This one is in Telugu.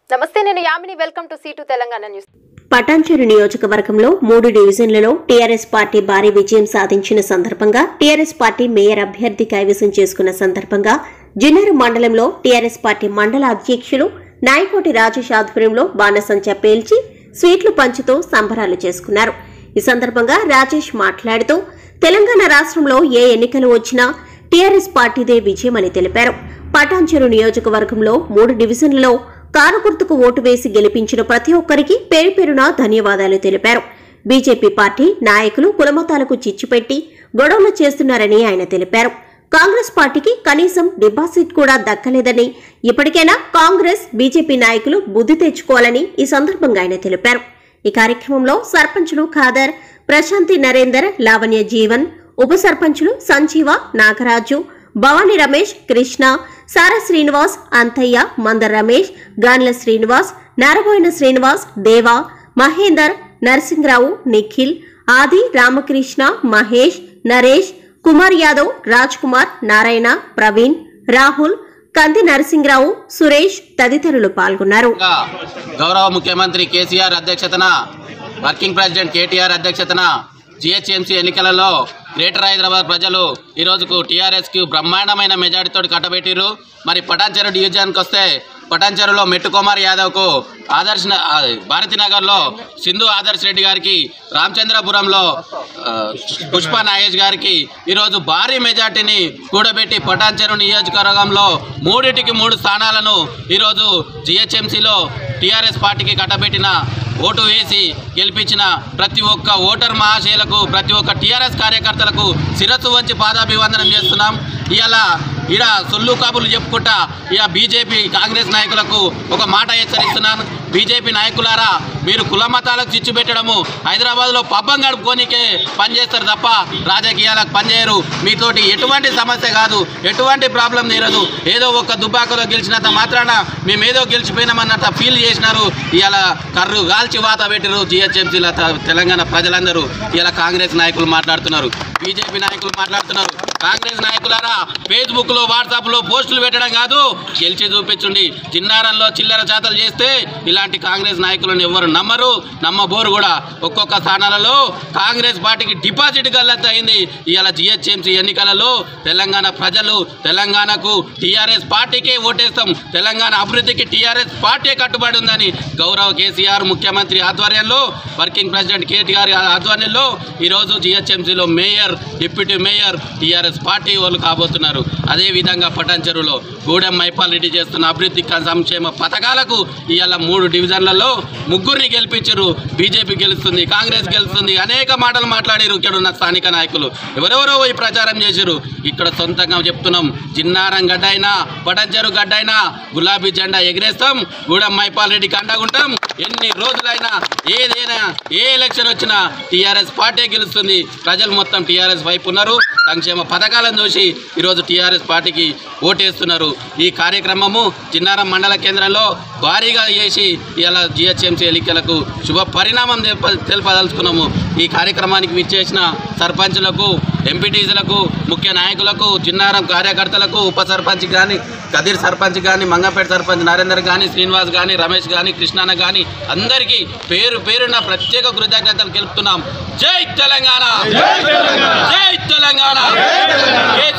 నమస్తే నేను Yamini welcome to C two Telangana news Patancheru నియోజకవర్గంలో మూడు డివిజన్లలో టీఆర్ఎస్ పార్టీ భారీ విజయం సాధించిన సందర్భంగా టీఆర్ఎస్ పార్టీ మేయర్ అభ్యర్థి కైవసం చేసుకున్న సందర్భంగా జిన్నూరు మండలంలో టీఆర్ఎస్ పార్టీ మండల అధ్యక్షులు నాయకోటి రాజేష్ ఆధ్వర్యంలో బాణసంచా పేల్చి స్వీట్లు పంచుతూ సంబరాలు చేసుకున్నారు ఈ సందర్భంగా రాజేష్ మాట్లాడుతూ తెలంగాణ రాష్ట్రంలో ఏ ఎన్నికలు వచ్చినా టీఆర్ఎస్ పార్టీదే విజయమని తెలిపారు పటాన్చెరు నియోజకవర్గంలో మూడు డివిజన్లలో కారు గుర్తుకు ఓటు వేసి గెలిపించిన ప్రతి ఒక్కరికి పేరు పేరున ధన్యవాదాలు తెలిపారు బీజేపీ పార్టీ నాయకులు కులమతాలకు చిచ్చుపెట్టి గొడవలు చేస్తున్నారని ఆయన తెలిపారు కాంగ్రెస్ పార్టీకి కనీసం డిపాజిట్ కూడా దక్కలేదని ఇప్పటికైనా కాంగ్రెస్ బీజేపీ నాయకులు బుద్ధి తెచ్చుకోవాలని ఈ సందర్భంగా ఆయన తెలిపారు ఈ కార్యక్రమంలో సర్పంచులు ఖాదర్ ప్రశాంతి నరేందర్ లావణ్య జీవన్ ఉప సర్పంచులు సంజీవ నాగరాజు భవానీ రమేష్ కృష్ణ సారా శ్రీనివాస్ అంతయ్య మందర్ రమేష్ గాన్ల శ్రీనివాస్ నారబోయిన శ్రీనివాస్ దేవా మహేందర్ నరసింహరావు నిఖిల్ ఆది రామకృష్ణ మహేష్ నరేష్ కుమార్ యాదవ్ రాజ్ కుమార్ నారాయణ ప్రవీణ్ రాహుల్ కంది నరసింహరావు సురేష్ తదితరులు పాల్గొన్నారు గా గౌరవ ముఖ్యమంత్రి కేసీఆర్ అధ్యక్షతన వర్కింగ్ ప్రెసిడెంట్ కేటీఆర్ అధ్యక్షతన జిహెచ్ఎంసీ ఎన్నికలలో గ్రేటర్ హైదరాబాద్ ప్రజలు ఈ రోజుకు టీఆర్ఎస్కి బ్రహ్మాండమైన మెజారిటీతో కట్టబెట్టిరు మరి పటాన్చెరు డివిజన్కి వస్తే పటాన్చెరులో మెట్టు కుమార్ యాదవ్కు ఆదర్శ్ న- ఆ, భారతీనగర్లో సింధు ఆదర్శ్ రెడ్డి గారికి రామచంద్రపురంలో ఆ, పుష్ప నాగేష్ గారికి ఈరోజు భారీ మెజార్టీని కూడబెట్టి పటాన్చెరు నియోజకవర్గంలో మూడింటికి మూడు స్థానాలను ఈరోజు జిహెచ్ఎంసీలో టీఆర్ఎస్ పార్టీకి కట్టబెట్టిన ఓటు వేసి గెలిపించిన ప్రతి ఒక్క ఓటర్ మహాశయులకు ప్రతి ఒక్క టీఆర్ఎస్ కార్యకర్తలకు శిరస్సు వంచి పాదాభివందనం చేస్తున్నాం ఇవాళ ఈడ సొల్లు కబుర్లు చెప్పుకుంటా ఇక బీజేపీ కాంగ్రెస్ నాయకులకు ఒక మాట హెచ్చరిస్తున్నాను బీజేపీ నాయకులారా మీరు కుల మతాలకు చిచ్చు పెట్టడము హైదరాబాద్లో పబ్బం గడుపుకోనికే పనిచేస్తారు తప్ప రాజకీయాలకు పనిచేయరు మీతోటి ఎటువంటి సమస్య కాదు ఎటువంటి ప్రాబ్లం తీరదు ఏదో ఒక దుబ్బాకలో గెలిచినంత మాత్రాన మేము ఏదో గెలిచిపోయినామన్నంత ఫీల్ చేసినారు ఇవాళ కర్రు గాల్చి వాత పెట్టిరు జిహెచ్ఎంసీల తెలంగాణ ప్రజలందరూ ఇలా కాంగ్రెస్ నాయకులు మాట్లాడుతున్నారు బీజేపీ నాయకులు మాట్లాడుతున్నారు కాంగ్రెస్ నాయకులారా ఫేస్బుక్ లో వాట్సాప్ లో పోస్టులు పెట్టడం కాదు గెలిచి చూపించండి చిన్నారంలో చిల్లర చేతలు చేస్తే ఇలాంటి కాంగ్రెస్ నాయకులను ఎవరు నమ్మరు నమ్మబోరు కూడా ఒక్కొక్క స్థానాలలో కాంగ్రెస్ పార్టీకి డిపాజిట్ గల్లంత అయింది ఇవాళ జిహెచ్ఎంసీ ఎన్నికలలో తెలంగాణ ప్రజలు తెలంగాణకు టీఆర్ఎస్ పార్టీకే ఓటేస్తాం తెలంగాణ అభివృద్ధికి టీఆర్ఎస్ పార్టీ కట్టుబడి ఉందని గౌరవ కేసీఆర్ ముఖ్యమంత్రి ఆధ్వర్యంలో వర్కింగ్ ప్రెసిడెంట్ కేటీఆర్ ఆధ్వర్యంలో ఈరోజు జిహెచ్ఎంసీలో mayor deputy mayor TRS party వాళ్ళు కాబోతున్నారు అదేవిధంగా పటాన్చెరులో గూడెం మైపాల్ రెడ్డి చేస్తున్న అభివృద్ధి క- సంక్షేమ పథకాలకు ఇవాళ మూడు డివిజన్లలో ముగ్గురిని గెలిపించారు బీజేపీ గెలుస్తుంది కాంగ్రెస్ గెలుస్తుంది అనేక మాటలు మాట్లాడారు ఇక్కడ ఉన్న స్థానిక నాయకులు ఎవరెవరో ఈ ప్రచారం చేశారు ఇక్కడ సొంతంగా చెప్తున్నాం జిన్నారం గడ్డ అయినా పటంచెరు గడ్డ అయినా గులాబీ జెండా ఎగిరేస్తాం గూడెం మైపాల్ రెడ్డికి అండగుంటాం ఎన్ని రోజులైనా ఏదైనా ఏ ఎలక్షన్ వచ్చినా టీఆర్ఎస్ పార్టీ గెలుస్తుంది ప్రజలు మొత్తం టీఆర్ఎస్ వైపు ఉన్నారు సంక్షేమ పథకాలను చూసి ఈరోజు టీఆర్ఎస్ పార్టీకి ఓటేస్తున్నారు ఈ కార్యక్రమము చిన్నారం మండల కేంద్రంలో భారీగా చేసి ఇలా జిహెచ్ఎంసీ ఎన్నికలకు శుభ పరిణామం తెలప తెలుపదలుచుకున్నాము ఈ కార్యక్రమానికి విచ్చేసిన సర్పంచులకు ఎంపీటీసీలకు ముఖ్య నాయకులకు చిన్నారం కార్యకర్తలకు ఉప సర్పంచ్ కానీ కదిర్ సర్పంచ్ కానీ మంగపేట సర్పంచ్ నరేందర్ కానీ శ్రీనివాస్ కానీ రమేష్ కానీ కృష్ణాన్న కానీ అందరికీ పేరు పేరున ప్రత్యేక కృతజ్ఞతలు తెలుపుతున్నాం జై తెలంగాణ జై తెలంగాణ కేసీఆర్